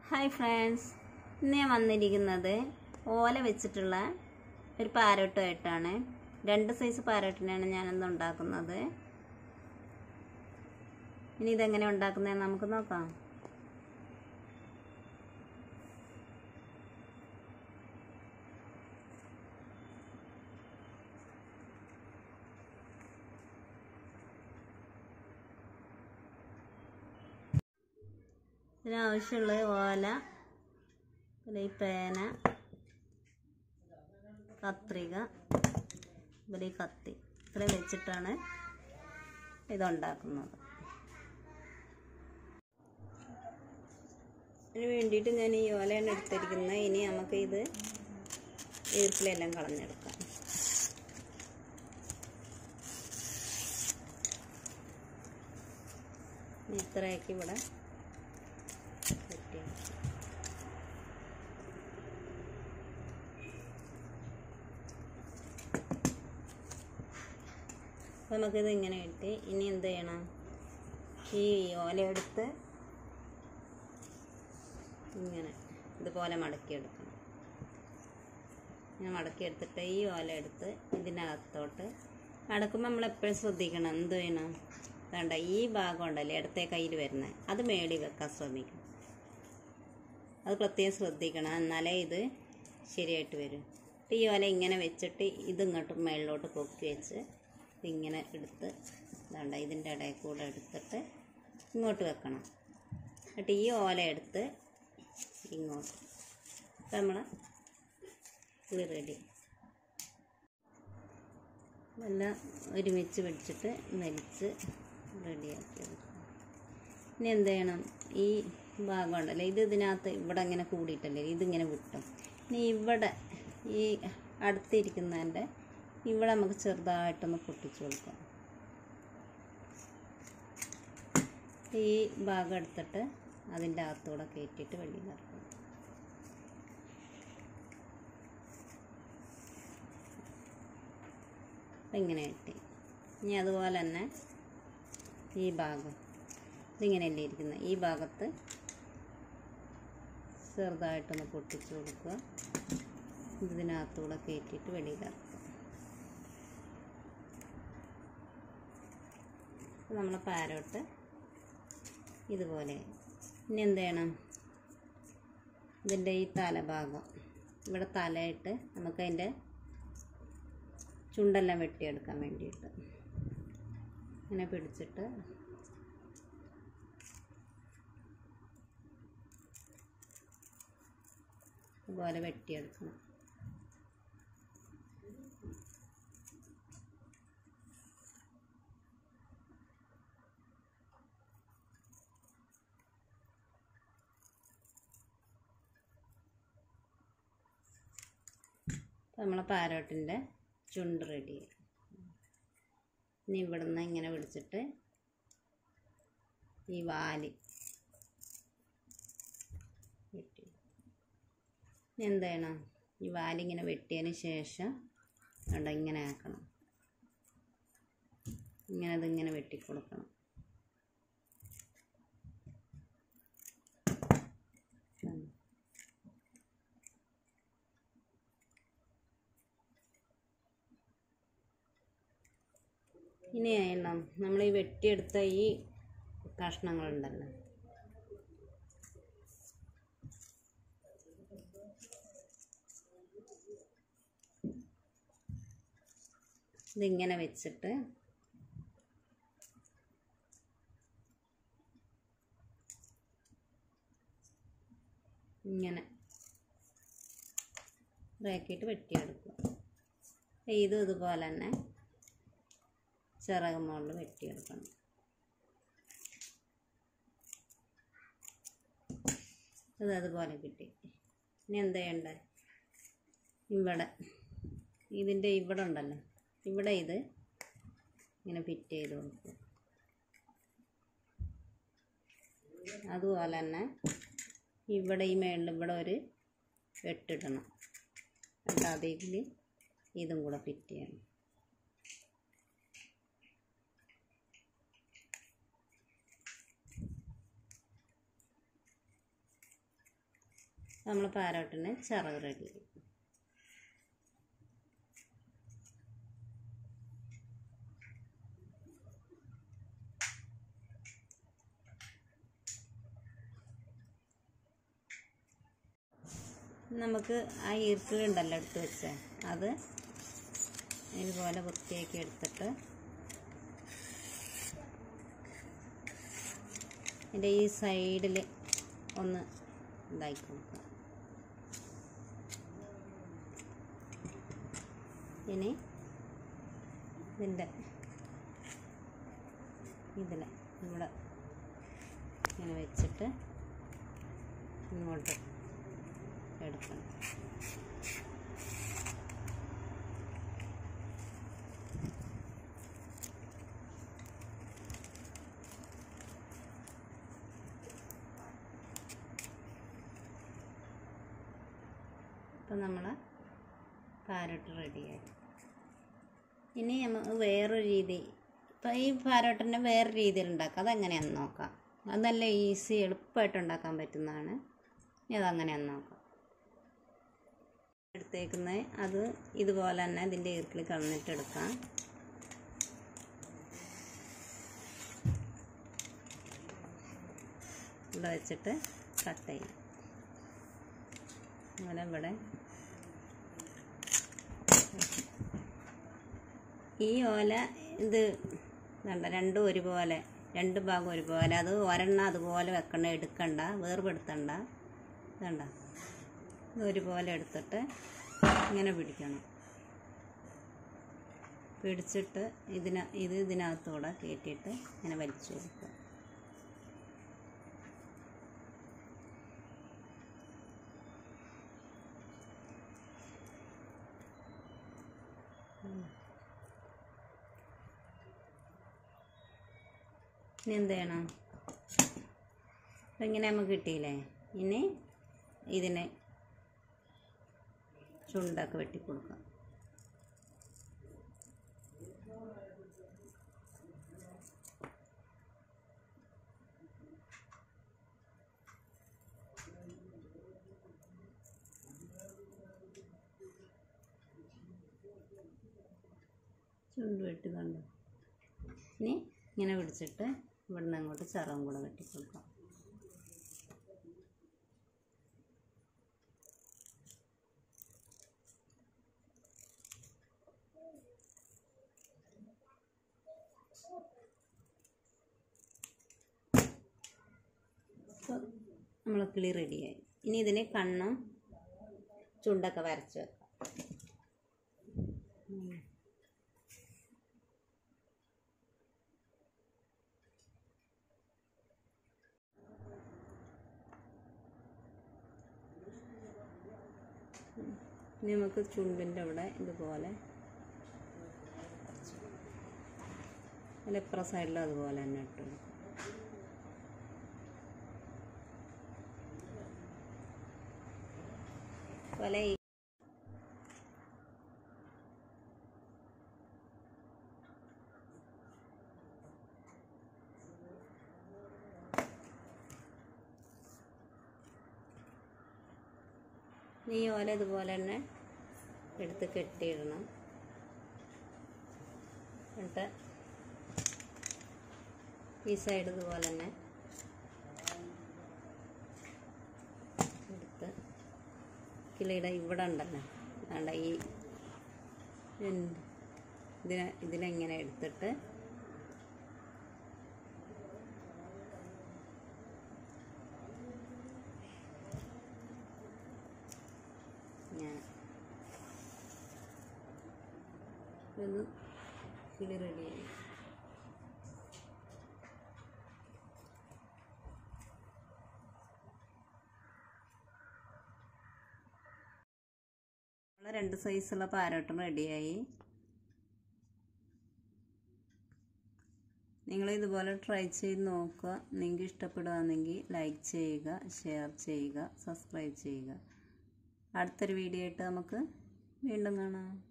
Hi friends ഇന്ന് ഞാൻ വന്നിരിക്കുന്നത് ഓല വെച്ചിട്ടുള്ള ഒരു പാരട്ടുമായിട്ടാണ് രണ്ട് സൈസ് പാരട്ടിനാണ് ഞാനിന്ന് ഉണ്ടാക്കുന്നത് ഇനി ഇതെങ്ങനെ ഉണ്ടാക്കുന്നതെന്ന് നമുക്ക് നോക്കാം ഇതിനാവശ്യമുള്ള ഓല പിന്നെ ഈ പേന കത്രിക പിന്നെ ഈ കത്തി ഇത്രയും വെച്ചിട്ടാണ് ഇതുണ്ടാക്കുന്നത് അതിന് വേണ്ടിയിട്ട് ഞാൻ ഈ ഓലയാണ് എടുത്തിരിക്കുന്നത് ഇനി നമുക്ക് ഇത് ഈർക്കിലെല്ലാം കളഞ്ഞെടുക്കാം ഇനി ഇത്രയൊക്കെ ഇവിടെ സെറ്റ് ചെയ്യാം അപ്പോൾ നമുക്കിത് ഇങ്ങനെ ഇട്ട് ഇനി എന്ത് ചെയ്യണം ഈ ഓല എടുത്ത് ഇങ്ങനെ ഇതുപോലെ മടക്കിയെടുക്കണം ഇങ്ങനെ മടക്കിയെടുത്തിട്ട് ഈ ഓല എടുത്ത് ഇതിനകത്തോട്ട് മടക്കുമ്പോൾ നമ്മൾ എപ്പോഴും ശ്രദ്ധിക്കണം എന്ത് ചെയ്യണം വേണ്ട ഈ ഭാഗം ഉണ്ടല്ലേ ഇടത്തെ കയ്യിൽ വരുന്നത് അത് മേടി വെക്കാൻ ശ്രമിക്കണം അത് പ്രത്യേകം ശ്രദ്ധിക്കണം എന്നാലേ ഇത് ശരിയായിട്ട് വരും ഈ ഓല ഇങ്ങനെ വെച്ചിട്ട് ഇതിങ്ങോട്ട് മേളിലോട്ട് പൊക്കി വെച്ച് ഇതിങ്ങനെ എടുത്ത് ഇതാണ്ട ഇതിൻ്റെ ഇടയിൽ കൂടെ എടുത്തിട്ട് ഇങ്ങോട്ട് വെക്കണം എന്നിട്ട് ഈ ഓല എടുത്ത് ഇങ്ങോട്ട് അപ്പം നമ്മൾ ഇത് റെഡി എല്ലാം ഒരുമിച്ച് പിടിച്ചിട്ട് വലിച്ച് റെഡിയാക്കി എടുക്കണം ഇനി എന്ത് ചെയ്യണം ഈ ഭാഗം ഉണ്ടല്ലോ ഇത് ഇതിനകത്ത് ഇവിടെ ഇങ്ങനെ കൂടിയിട്ടല്ലേ ഇതിങ്ങനെ വിട്ടും ഇനി ഇവിടെ ഈ അടുത്തിരിക്കുന്നതിൻ്റെ ഇവിടെ നമുക്ക് ചെറുതായിട്ടൊന്ന് പൊട്ടിച്ചു കൊടുക്കാം ഈ ഭാഗം എടുത്തിട്ട് അതിൻ്റെ അകത്തൂടെ കയറ്റിയിട്ട് വെളിയിൽ ഇറക്കണം ഇങ്ങനെ കിട്ടി ഇനി അതുപോലെ തന്നെ ഈ ഭാഗം ഇതിങ്ങനെയല്ലേ ഇരിക്കുന്നത് ഈ ഭാഗത്ത് ചെറുതായിട്ടൊന്ന് പൊട്ടിച്ചു കൊടുക്കുക ഇതിനകത്തൂടെ കയറ്റിയിട്ട് വെളിയിലിറക്കുക നമ്മൾ പാരോട്ട് ഇതുപോലെ ഇനി എന്ത് ചെയ്യണം ഇതിൻ്റെ ഈ തലഭാഗം ഇവിടെ തലയിട്ട് നമുക്കതിൻ്റെ ചുണ്ടെല്ലാം വെട്ടിയെടുക്കാൻ വേണ്ടിയിട്ട് ഇങ്ങനെ പിടിച്ചിട്ട് ഇതുപോലെ വെട്ടിയെടുക്കണം നമ്മളെ പാരോട്ടിൻ്റെ ചുണ്ട് റെഡി ഇനി ഇവിടുന്ന് ഇങ്ങനെ പിടിച്ചിട്ട് ഈ വാല് വെട്ടി ഇനി എന്ത് ചെയ്യണം ഈ വാലിങ്ങനെ വെട്ടിയതിന് ശേഷം കണ്ട ഇങ്ങനെ ആക്കണം ഇങ്ങനെ ഇതിങ്ങനെ വെട്ടിക്കൊടുക്കണം ഇനി എണ്ണം നമ്മൾ ഈ വെട്ടിയെടുത്ത ഈ കഷ്ണങ്ങളുണ്ടല്ലോ ഇതിങ്ങനെ വെച്ചിട്ട് ഇങ്ങനെ ഇതാക്കിയിട്ട് വെട്ടിയെടുക്കും ഇതും ഇതുപോലെ തന്നെ ചിറക് മുകളിൽ വെട്ടിയെടുക്കണം അത് അതുപോലെ കിട്ടി ഇനി എന്ത് ചെയ്യണ്ടേ ഇവിടെ ഇതിൻ്റെ ഇവിടെ ഉണ്ടല്ലോ ഇവിടെ ഇത് ഇങ്ങനെ ഫിറ്റ് ചെയ്ത് കൊടുക്കും അതുപോലെ തന്നെ ഇവിടെ ഈ മേളിൽ ഇവിടെ ഒരു വെട്ടിടണം എന്നിട്ട് അതിൽ ഇതും കൂടെ ഫിറ്റ് ചെയ്യണം നമ്മൾ പാരോട്ടിന് ചിറക് റെഡി നമുക്ക് ആ ഈർക്കിലുണ്ടല്ലോ എടുത്ത് വെച്ചേ അത് ഇതുപോലെ വൃത്തിയാക്കി എടുത്തിട്ട് ഇതിൻ്റെ ഈ സൈഡിൽ ഒന്ന് ഇതാക്കി കൊടുക്കുക ഇനി ഇതിൻ്റെ ഇതിൽ ഇവിടെ ഇങ്ങനെ വെച്ചിട്ട് ഇങ്ങോട്ട് എടുക്കണം ഇപ്പം നമ്മൾ പാരട്ട് റെഡിയായി ഇനി നമുക്ക് വേറൊരു രീതി ഇപ്പം ഈ പാരോട്ടിൻ്റെ വേറെ രീതിയിൽ ഉണ്ടാക്കാം അതെങ്ങനെയാണെന്ന് നോക്കാം അത് നല്ല ഈസി എളുപ്പമായിട്ട് ഉണ്ടാക്കാൻ പറ്റുന്നതാണ് ഇനി അതങ്ങനെയാണെന്ന് നോക്കാം എടുത്തേക്കുന്നത് അത് ഇതുപോലെ തന്നെ ഇതിൻ്റെ ഈർക്കിൽ കളഞ്ഞിട്ട് എടുക്കാം ഇവിടെ വെച്ചിട്ട് കട്ട് ചെയ്യും അങ്ങനെ ഇവിടെ ഈ ഓല ഇത് വേണ്ട രണ്ടും ഒരുപോലെ രണ്ട് ഭാഗം ഒരുപോലെ അത് ഒരെണ്ണം അതുപോലെ വെക്കണ്ട എടുക്കണ്ട വേർപെടുത്തണ്ട വേണ്ട ഇത് ഒരുപോലെ എടുത്തിട്ട് ഇങ്ങനെ പിടിക്കണം പിടിച്ചിട്ട് ഇതിന ഇത് ഇതിനകത്തൂടെ കയറ്റിയിട്ട് ഇങ്ങനെ വലിച്ചു കൊടുക്കുക ഇനി എന്ത് ചെയ്യണം അപ്പം ഇങ്ങനെ നമുക്ക് കിട്ടിയില്ലേ ഇനി ഇതിനെ ചുണ്ടൊക്കെ വെട്ടിക്കൊടുക്കാം ചുണ്ട് വെട്ടി കണ്ടു ഇനി ഇങ്ങനെ പിടിച്ചിട്ട് ഇവിടുന്ന് അങ്ങോട്ട് ചിറകും കൂടെ വെട്ടിക്കൊടുക്കാം നമ്മൾ കിളി റെഡിയായി ഇനി ഇതിന് കണ്ണും ചുണ്ടൊക്കെ വരച്ച് വെക്കാം ഉം. ഇനി നമുക്ക് ചുണ്ടിൻ്റെ അവിടെ ഇതുപോലെ അതിൽ ഇപ്പുറ സൈഡിലും അതുപോലെ തന്നെ ഇട്ട് കൊടുക്കും അതുപോലെ ഈ ഈ ഓല ഇതുപോലെ തന്നെ എടുത്ത് കെട്ടിയിടണം എന്നിട്ട് ഈ സൈഡ് ഇതുപോലെ തന്നെ എടുത്ത് കിളിയുടെ ഇവിടെ ഉണ്ടല്ലോ വേണ്ട ഈ എന്ത് ഇതിനെ ഇതിനെങ്ങനെ എടുത്തിട്ട് ഞാൻ ഇത് കിളി റെഡിയായി നമ്മളെ രണ്ട് സൈസുള്ള പാരോട്ടും റെഡിയായി നിങ്ങൾ ഇതുപോലെ ട്രൈ ചെയ്ത് നോക്കുക നിങ്ങൾക്ക് ഇഷ്ടപ്പെടുകയാണെങ്കിൽ ലൈക്ക് ചെയ്യുക ഷെയർ ചെയ്യുക സബ്സ്ക്രൈബ് ചെയ്യുക അടുത്തൊരു വീഡിയോ ആയിട്ട് നമുക്ക് വീണ്ടും കാണാം